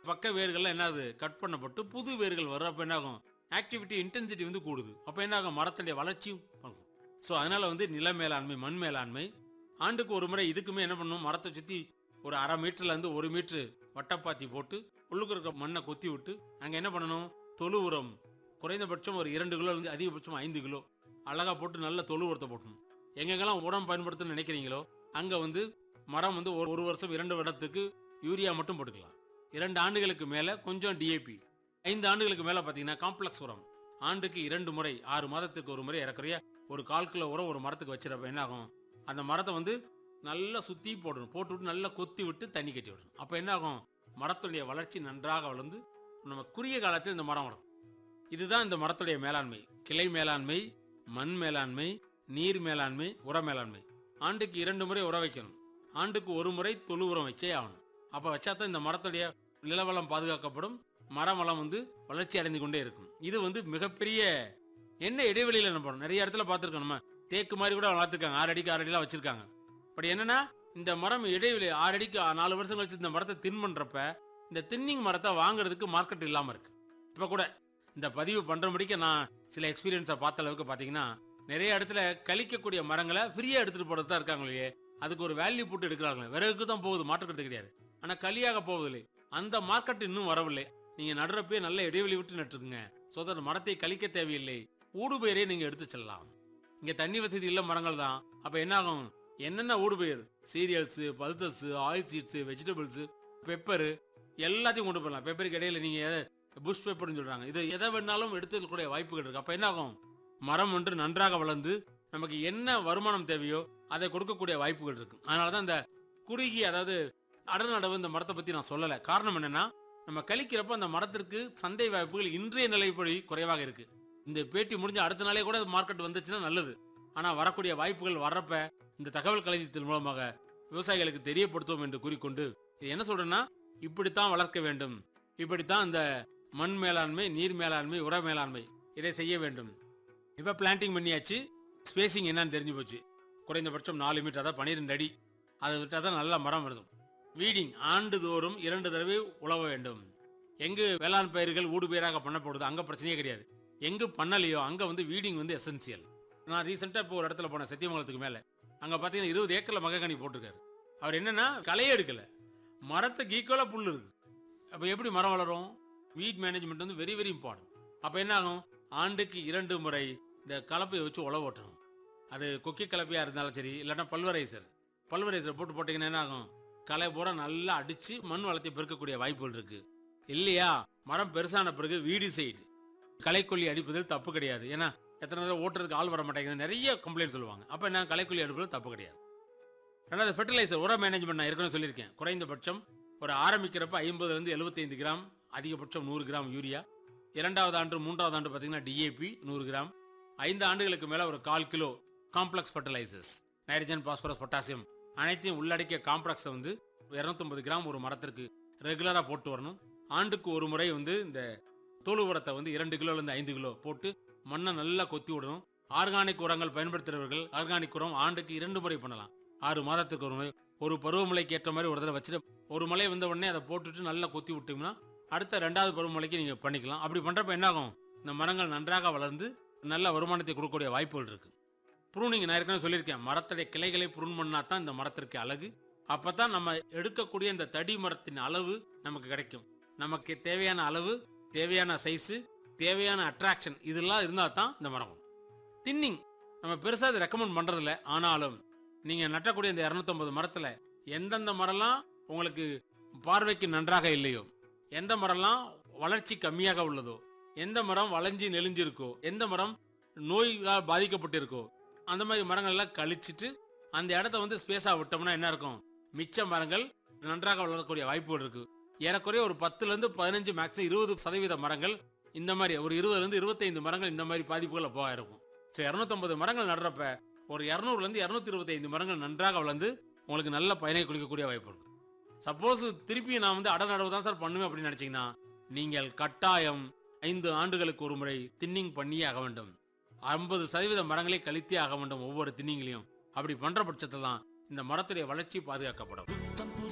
பக்க வேர்கள்லாம் என்னது கட் பண்ணப்பட்டு புது வேர்கள் வரும் அப்போ என்ன ஆகும் ஆக்டிவிட்டி இன்டென்சிட்டி வந்து கூடுது அப்போ என்ன ஆகும் மரத்துடைய வளர்ச்சியும் ஆகும் ஸோ அதனால வந்து நில மேலாண்மை மண் மேலாண்மை ஆண்டுக்கு ஒரு முறை இதுக்குமே என்ன பண்ணணும் மரத்தை சுற்றி ஒரு அரை மீட்டர்ல இருந்து ஒரு மீட்டர் வட்டப்பாத்தி போட்டு உள்ளுக்கு இருக்க மண்ணை கொத்தி விட்டு அங்கே என்ன பண்ணணும் தொழு உரம் குறைந்தபட்சம் ஒரு இரண்டு கிலோ இருந்து அதிகபட்சம் ஐந்து கிலோ அழகா போட்டு நல்ல தொழு உரத்தை போட்டணும் எங்கெங்கெல்லாம் உரம் பயன்படுத்தணும்னு நினைக்கிறீங்களோ அங்கே வந்து மரம் வந்து ஒரு ஒரு வருஷம் இரண்டு வருடத்துக்கு யூரியா மட்டும் போட்டுக்கலாம் இரண்டு ஆண்டுகளுக்கு மேலே கொஞ்சம் டிஏபி ஐந்து ஆண்டுகளுக்கு மேலே பார்த்தீங்கன்னா காம்ப்ளெக்ஸ் உரம் ஆண்டுக்கு இரண்டு முறை ஆறு மாதத்துக்கு ஒரு முறை இறக்குறைய ஒரு கால் கிலோ உரம் ஒரு மரத்துக்கு வச்சிருப்ப என்ன ஆகும் அந்த மரத்தை வந்து நல்லா சுத்தி போடணும் போட்டு விட்டு நல்லா கொத்தி விட்டு தண்ணி கட்டி விடணும் அப்போ என்ன ஆகும் மரத்துடைய வளர்ச்சி நன்றாக வளர்ந்து நம்ம குறுகிய காலத்தில் இந்த மரம் வரும் இதுதான் இந்த மரத்துடைய மேலாண்மை கிளை மேலாண்மை மண் மேலாண்மை நீர் மேலாண்மை உர மேலாண்மை ஆண்டுக்கு இரண்டு முறை உர வைக்கணும் ஆண்டுக்கு ஒரு முறை தொழு உரம் வச்சே ஆகணும் அப்போ வச்சா தான் இந்த மரத்துடைய நிலவளம் பாதுகாக்கப்படும் மரம் வளம் வந்து வளர்ச்சி அடைந்து கொண்டே இருக்கும் இது வந்து மிகப்பெரிய என்ன இடைவெளியில் நம்ம போறோம் நிறைய இடத்துல பார்த்துருக்கோம் நம்ம தேக்கு மாதிரி கூட வளர்த்துருக்காங்க ஆறு அடிக்கு ஆறு அடிலாம் வச்சிருக்காங்க பட் என்னன்னா இந்த மரம் இடைவெளி ஆறு அடிக்கு நாலு வருஷம் கழிச்சு இந்த மரத்தை தின் பண்றப்ப இந்த தின்னிங் மரத்தை வாங்குறதுக்கு மார்க்கெட் இல்லாம இருக்கு இப்ப கூட இந்த பதிவு பண்ற முடிக்க நான் சில எக்ஸ்பீரியன்ஸை பார்த்த அளவுக்கு பாத்தீங்கன்னா நிறைய இடத்துல கழிக்கக்கூடிய மரங்களை ஃப்ரீயா எடுத்துட்டு போறது தான் இருக்காங்க இல்லையே அதுக்கு ஒரு வேல்யூ போட்டு எடுக்கிறாங்களே விறகுக்கு தான் போகுது மாற்றுக்கிறது கிடையாது ஆனா களியாக போவதில்லை அந்த மார்க்கெட் இன்னும் வரவில்லை நீங்க நடுறப்பே நல்ல இடைவெளி விட்டு நட்டுருக்குங்க ஸோ தட் மரத்தை கழிக்க தேவையில்லை ஊடுபயிரே நீங்க எடுத்து செல்லலாம் இங்க தண்ணி வசதி இல்ல மரங்கள் தான் அப்ப என்ன ஆகும் என்னென்ன ஊடுபயிர் cereals pulses oil seeds vegetables pepper எல்லாத்தையும் கொண்டு போகலாம் பெப்பருக்கு இடையில நீங்க புஷ் பெப்பர்னு சொல்றாங்க இது எதை வேணாலும் எடுத்துக்கூடிய வாய்ப்புகள் இருக்கு அப்ப என்ன ஆகும் மரம் ஒன்று நன்றாக வளர்ந்து நமக்கு என்ன வருமானம் தேவையோ அதை கொடுக்கக்கூடிய வாய்ப்புகள் இருக்கு அதனால தான் இந்த குறுகிய அதாவது அடநடவு இந்த மரத்தை பத்தி நான் சொல்லலை காரணம் என்னன்னா நம்ம கழிக்கிறப்ப அந்த மரத்திற்கு சந்தை வாய்ப்புகள் இன்றைய நிலைப்படி குறைவாக இருக்கு இந்த பேட்டி முடிஞ்ச அடுத்த நாளே கூட மார்க்கெட் வந்துச்சுன்னா நல்லது ஆனா வரக்கூடிய வாய்ப்புகள் வர்றப்ப இந்த தகவல் களஞ்சியத்தின் மூலமாக விவசாயிகளுக்கு தெரியப்படுத்துவோம் என்று கூறிக்கொண்டு இது என்ன சொல்றேன்னா இப்படித்தான் வளர்க்க வேண்டும் இப்படித்தான் இந்த மண் மேலாண்மை நீர் மேலாண்மை உர மேலாண்மை இதை செய்ய வேண்டும் இப்ப பிளான்டிங் பண்ணியாச்சு ஸ்பேசிங் என்னன்னு தெரிஞ்சு போச்சு குறைந்தபட்சம் நாலு மீட்டர் அதாவது பன்னிரெண்டு அடி அதை விட்டால் தான் நல்ல மரம் வருது வீடிங் ஆண்டுதோறும் இரண்டு தடவை உழவ வேண்டும் எங்கு வேளாண் பயிர்கள் ஊடுபயிராக பண்ணப்படுது அங்க பிரச்சனையே கிடையாது எங்கு பண்ணலையோ அங்க வந்து வீடிங் வந்து எசென்சியல் நான் ரீசெண்டா இப்போ ஒரு இடத்துல போனேன் சத்தியமங்கலத்துக்கு மேல அங்க பாத்தீங்கன்னா இருபது ஏக்கர்ல மகக்கனி போட்டிருக்காரு அவர் என்னன்னா களையே எடுக்கல மரத்துக்கு ஈக்குவலா புல் இருக்கு அப்ப எப்படி மரம் வளரும் வீட் மேனேஜ்மெண்ட் வந்து வெரி வெரி இம்பார்ட்டன்ட் அப்ப என்ன ஆகும் ஆண்டுக்கு இரண்டு முறை இந்த கலப்பையை வச்சு உழவு ஓட்டணும் அது கொக்கி கலப்பையா இருந்தாலும் சரி இல்லைன்னா பல்வரைசர் பல்வரைசர் போட்டு போட்டீங்கன்னா என்ன ஆகும் களை பூரா நல்லா அடிச்சு மண் வளத்தை பெருக்கக்கூடிய வாய்ப்புகள் இருக்கு இல்லையா மரம் பெருசான பிறகு வீடு சைடு களைக்கொல்லி அடிப்பதில் தப்பு கிடையாது ஏன்னா எத்தனை தடவை ஓட்டுறதுக்கு ஆள் வர மாட்டேங்குது நிறைய கம்ப்ளைண்ட் சொல்லுவாங்க அப்ப என்ன களைக்கொல்லி அடிப்பதில் தப்பு கிடையாது ரெண்டாவது ஃபெர்டிலைசர் உர மேனேஜ்மெண்ட் நான் ஏற்கனவே சொல்லியிருக்கேன் குறைந்தபட்சம் ஒரு ஆரம்பிக்கிறப்ப ஐம்பதுலேருந்து எழுபத்தைந்து கிராம் அதிகபட்சம் நூறு கிராம் யூரியா இரண்டாவது ஆண்டு மூன்றாவது ஆண்டு பார்த்தீங்கன்னா டிஏபி நூறு கிராம் ஐந்து ஆண்டுகளுக்கு மேலே ஒரு கால் kilo complex fertilisers nitrogen phosphorus potassium அனைத்தையும் உள்ளடக்கிய காம்ப்ளெக்ஸை வந்து 250 கிராம் ஒரு மரத்திற்கு ரெகுலராக போட்டு வரணும் ஆண்டுக்கு ஒரு முறை வந்து இந்த தோல் உரத்தை வந்து இரண்டு கிலோலேருந்து ஐந்து கிலோ போட்டு மண்ணை நல்லா கொத்தி விடணும் ஆர்கானிக் உரங்கள் பயன்படுத்துகிறவர்கள் ஆர்கானிக் உரம் ஆண்டுக்கு இரண்டு முறை பண்ணலாம் ஆறு மாதத்துக்கு ஒரு முறை ஒரு பருவமழைக்கு ஏற்ற மாதிரி ஒரு தடவை வச்சுட்டு ஒரு மழை வந்த உடனே அதை போட்டுட்டு நல்லா கொத்தி விட்டீங்கன்னா அடுத்த ரெண்டாவது பருவமழைக்கு நீங்கள் பண்ணிக்கலாம் அப்படி பண்ணுறப்ப என்ன ஆகும் இந்த மரங்கள் நன்றாக வளர்ந்து நல்ல வருமானத்தை கொடுக்கக்கூடிய வாய்ப்புகள் இருக்கு ப்ரூனிங் நான் ஏற்கனவே சொல்லியிருக்கேன் மரத்துடைய கிளைகளை ப்ரூன் பண்ணா தான் இந்த மரத்திற்கு அழகு அப்பதான் நம்ம எடுக்கக்கூடிய இந்த தடி மரத்தின் அளவு நமக்கு கிடைக்கும் நமக்கு தேவையான அளவு தேவையான சைஸு தேவையான அட்ராக்ஷன் இதெல்லாம் இருந்தால் தான் இந்த மரம் வரும். தின்னிங் நம்ம பெருசாக அதை ரெக்கமெண்ட் பண்ணுறதில்ல ஆனாலும் நீங்கள் நட்டக்கூடிய இந்த இரநூத்தம்பது மரத்தில் எந்தெந்த மரம்லாம் உங்களுக்கு பார்வைக்கு நன்றாக இல்லையோ எந்த மரம்லாம் வளர்ச்சி கம்மியாக உள்ளதோ எந்த மரம் வளைஞ்சி நெளிஞ்சிருக்கோ எந்த மரம் நோயால் பாதிக்கப்பட்டிருக்கோ அந்த மாதிரி மரங்கள் எல்லாம் கழிச்சிட்டு அந்த இடத்த வந்து ஸ்பேஸாக விட்டோம்னா என்ன இருக்கும் மிச்ச மரங்கள் நன்றாக வளரக்கூடிய வாய்ப்புகள் இருக்கு ஏறக்குறைய ஒரு பத்துல இருந்து பதினஞ்சு மேக்ஸிமம் இருபது சதவீத மரங்கள் இந்த மாதிரி ஒரு இருபதுல இருந்து இருபத்தைந்து மரங்கள் இந்த மாதிரி பாதிப்புகளை போக இருக்கும் ஸோ இரநூத்தம்பது மரங்கள் நடுறப்ப ஒரு இரநூறுல இருந்து இரநூத்தி இருபத்தைந்து மரங்கள் நன்றாக வளர்ந்து உங்களுக்கு நல்ல பயனை குளிக்கக்கூடிய வாய்ப்பு இருக்கு சப்போஸ் திருப்பி நான் வந்து அடநடவு தான் சார் பண்ணுவேன் அப்படின்னு நினைச்சீங்கன்னா நீங்கள் கட்டாயம் ஐந்து ஆண்டுகளுக்கு ஒரு முறை தின்னிங் பண்ணியே ஆக வேண்டும் ஐம்பது சதவீத மரங்களை கழித்தே ஆக வேண்டும் ஒவ்வொரு தின்னிங்லையும் அப்படி பண்ற பட்சத்தில் தான் இந்த மரத்துடைய வளர்ச்சி பாதுகாக்கப்படும்